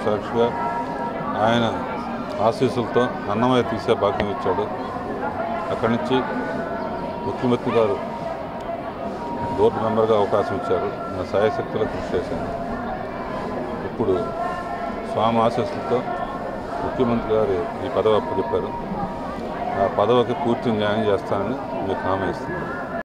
సాక్షిగా ఆయన ఆశీస్సులతో అన్నమయ్య తీసే భాగ్యం ఇచ్చాడు అక్కడి నుంచి ముఖ్యమంత్రి గారు బోర్డు మెంబర్గా అవకాశం ఇచ్చారు నా సాయశక్తులకు కృషి చేశాను ఇప్పుడు స్వామి ఆశీస్సులతో ముఖ్యమంత్రి గారు ఈ పదవి అప్పచెప్పారు ఆ పదవికి పూర్తి న్యాయం చేస్తానని మీకు హామీ ఇస్తున్నాను